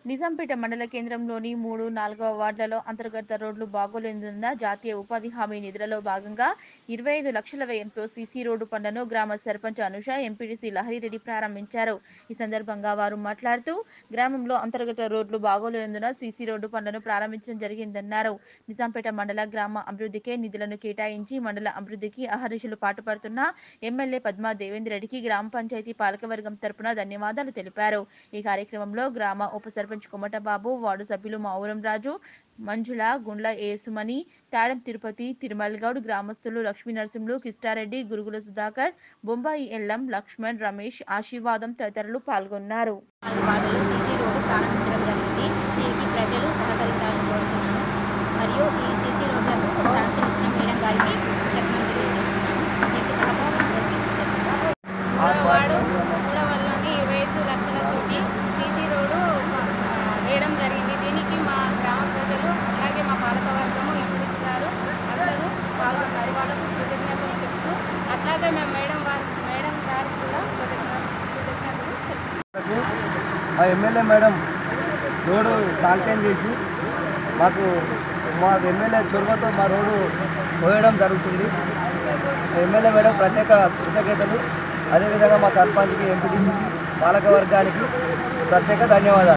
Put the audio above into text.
నిజాంపేట మండల కేంద్రంలోని మూడు నాలుగవ వార్డులలో అంతర్గత రోడ్లు బాగోలేనందున జాతీయ ఉపాధి హామీ నిధులలో భాగంగా ఇరవై ఐదు లక్షల వ్యయంతో సీసీ రోడ్డు పనులను గ్రామ సర్పంచ్ అనుష ఎంపీడీసీ లహరిరెడ్డి ప్రారంభించారు ఈ సందర్భంగా వారు మాట్లాడుతూ గ్రామంలో అంతర్గత రోడ్లు బాగోలేనందున సీసీ రోడ్డు పనులను ప్రారంభించడం జరిగిందన్నారు నిజాంపేట మండల గ్రామ అభివృద్ధికే నిధులను కేటాయించి మండల అభివృద్ధికి అహర్నిశలు పాటుపడుతున్న ఎమ్మెల్యే పద్మా దేవేందర్ రెడ్డికి గ్రామ పంచాయతీ పాలకవర్గం తరపున ధన్యవాదాలు తెలిపారు ఈ కార్యక్రమంలో గ్రామ ఉప సర్పంచ్ కొమటబాబు వార్డు సభ్యులు మావురం రాజు మంజుల గుండ్ల ఏసుమణి తాడెం తిరుపతి తిరుమల్ గౌడ్ గ్రామస్తులు లక్ష్మీ నరసింహులు కిష్టారెడ్డి గురుగుల సుధాకర్ బొంబాయి ఎల్లం లక్ష్మణ్ రమేష్ ఆశీర్వాదం తదితరులు పాల్గొన్నారు నాలుగు వార్డులు సీసీ రోడ్డు ప్రారంభించడం జరిగింది దీనికి ప్రజలు సహకరించాలని కోరుతున్నాను మరియు ఈ సీసీ రోడ్లకు శాంక్షన్ ఇచ్చిన మేడం గారికి చెప్పడం తెలియజేస్తున్నాను దీనికి సహకారం ప్రకటించారు మూడవ వార్డు మూడవ వార్డులోని ఇరవై ఐదు లక్షలతోటి సీసీ రోడ్డు ఆ, వేయడం జరిగింది దీనికి మా గ్రామ ప్రజలు అలాగే మా పాలకవర్గము ఎంపీడీ గారు అందరూ పాల్గొన్నారు వాళ్ళకు కృతజ్ఞతలు చెప్తూ అట్లాగే మేము మేడం వారి మేడం గారికి కూడా కృతజ్ఞత కృతజ్ఞతలు తెలుపుతున్నాము. మా ఎమ్మెల్యే మేడం రోడ్డు శాంక్షన్ చేసి మాకు మా ఎమ్మెల్యే చొరవతో మా రోడ్డు పోయడం జరుగుతుంది ఎమ్మెల్యే మేడం ప్రత్యేక కృతజ్ఞతలు అదేవిధంగా మా సర్పంచ్కి ఎంపీటీసీకి పాలక వర్గానికి ప్రత్యేక ధన్యవాదాలు